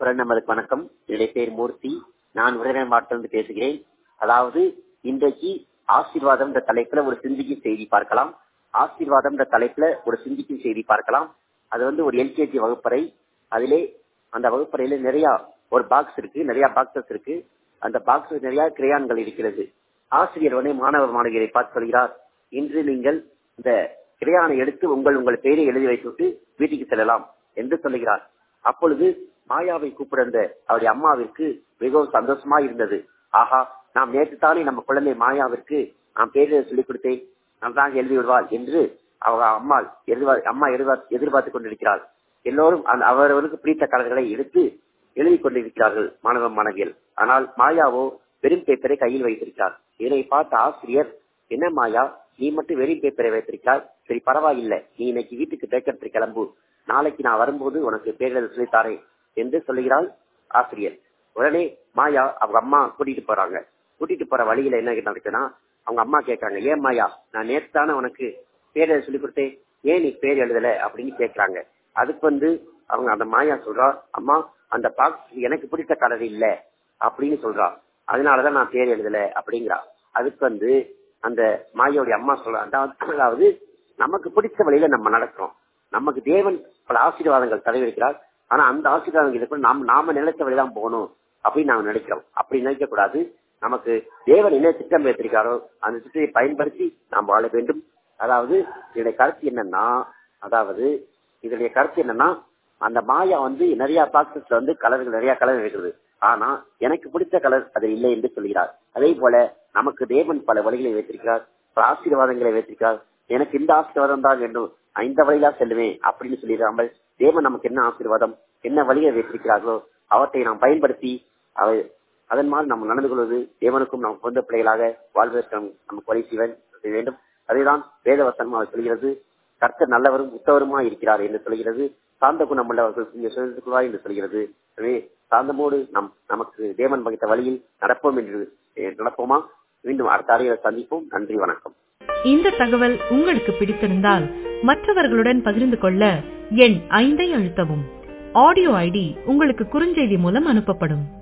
குரல் நமதுக்கு வணக்கம் என்னுடைய பேர் மூர்த்தி நான் உடனே மாவட்டத்திலிருந்து பேசுகிறேன் அதாவது இன்றைக்கு ஆசீர்வாதம் என்ற தலைப்புல ஒரு சிந்திக்கும் செய்தி பார்க்கலாம் ஆசீர்வாதம் என்ற தலைப்புல ஒரு சிந்திக்கும் செய்தி பார்க்கலாம் அது வந்து ஒரு எல்கேஜி வகுப்பறை அதிலே அந்த வகுப்பறையில நிறைய ஒரு பாக்ஸ் இருக்கு நிறைய பாக்ஸஸ் இருக்கு அந்த பாக்ஸ் நிறைய கிரையான்கள் இருக்கிறது ஆசிரியர் உடனே மாணவர் மாணவியரை பார்த்து சொல்கிறார் இன்று நீங்கள் இந்த கிரையானை எடுத்து உங்கள் உங்கள் பெயரை எழுதி வைத்துவிட்டு வீட்டுக்கு செல்லலாம் என்று சொல்லுகிறார் அப்பொழுது மாயாவை கூப்பிடுந்த அவருடைய அம்மாவிற்கு மிகவும் சந்தோஷமா இருந்தது ஆஹா நாம் நேற்று தானே நம்ம குழந்தை மாயாவிற்கு நான் பேரை சொல்லிக் கொடுத்தேன் நன்றாக எழுதி விடுவாள் என்று அவங்க அம்மா எதிர்பார் அம்மா எதிர்பார்த்து எதிர்பார்த்து கொண்டிருக்கிறாள் எல்லோரும் அந்த அவரவருக்கு பிடித்த கலர்களை எடுத்து எழுதி கொண்டிருக்கிறார்கள் மாணவ மாணவியல் ஆனால் மாயாவோ வெறும் பேப்பரை கையில் வைத்திருக்கிறார் இதனை பார்த்த ஆசிரியர் என்ன மாயா நீ மட்டும் வெறும் பேப்பரை வைத்திருக்கிறாய் சரி பரவாயில்லை நீ இன்னைக்கு வீட்டுக்கு பேக்கெட்டு கிளம்பு நாளைக்கு நான் வரும்போது உனக்கு பேரில் சொல்லித்தாரேன் என்று சொல்லுகிறாள் ஆசிரியர் உடனே மாயா அவங்க அம்மா கூட்டிட்டு போறாங்க கூட்டிட்டு போற வழியில என்ன நடக்குன்னா அவங்க அம்மா கேட்கறாங்க ஏன் மாயா நான் நேற்று உனக்கு பேர் எழுத சொல்லி கொடுத்தேன் ஏன் நீ பேர் எழுதல அப்படின்னு கேட்கறாங்க அதுக்கு வந்து அவங்க அந்த மாயா சொல்றா அம்மா அந்த பாக்ஸ் எனக்கு பிடித்த கலர் இல்ல அப்படின்னு சொல்றா அதனாலதான் நான் பேர் எழுதல அப்படிங்கிறா அதுக்கு வந்து அந்த மாயோடைய அம்மா சொல்ற அதாவது நமக்கு பிடிச்ச வழியில நம்ம நடக்கிறோம் நமக்கு தேவன் பல ஆசீர்வாதங்கள் தரவிருக்கிறார் ஆனா அந்த ஆசீர்வாதங்களுக்கு நாம் நாம நினைச்ச வழிதான் போகணும் அப்படின்னு நாம நினைக்கிறோம் அப்படி நினைக்க கூடாது நமக்கு தேவன் என்ன திட்டம் வைத்திருக்காரோ அந்த திட்டத்தை பயன்படுத்தி நாம் வாழ வேண்டும் அதாவது இதனுடைய கருத்து என்னன்னா அதாவது இதனுடைய கருத்து என்னன்னா அந்த மாயா வந்து நிறைய பாக்ஸஸ்ல வந்து கலர்கள் நிறைய கலர் இருக்கிறது ஆனா எனக்கு பிடித்த கலர் அதில் இல்லை என்று சொல்கிறார் அதே போல நமக்கு தேவன் பல வழிகளை வைத்திருக்கிறார் பல ஆசீர்வாதங்களை வைத்திருக்கிறார் எனக்கு இந்த ஆசீர்வாதம் தான் வேண்டும் இந்த வழியிலா செல்லுவேன் அப்படின்னு சொல்லிடாமல் தேவன் நமக்கு என்ன ஆசீர்வாதம் என்ன வழியை வைத்திருக்கிறார்களோ அவற்றை நாம் பயன்படுத்தி அவை அதன் மாதிரி நாம் நடந்து கொள்வது தேவனுக்கும் நமக்கு சொந்த பிள்ளைகளாக வாழ்வதற்கு நமக்கு வழி செய்வன் வேண்டும் அதேதான் வேதவசனம் அவர் சொல்கிறது கர்த்தர் நல்லவரும் உத்தவருமா இருக்கிறார் என்று சொல்கிறது சாந்த குணம் உள்ளவர்கள் என்று சொல்கிறது எனவே சாந்தமோடு நம் நமக்கு தேவன் வகித்த வழியில் நடப்போம் என்று நடப்போமா மீண்டும் அடுத்த அறையை சந்திப்போம் நன்றி வணக்கம் இந்த தகவல் உங்களுக்கு பிடித்திருந்தால் மற்றவர்களுடன் பகிர்ந்து கொள்ள எண் ஐந்தை அழுத்தவும் ஆடியோ ஐடி உங்களுக்கு குறுஞ்செய்தி மூலம் அனுப்பப்படும்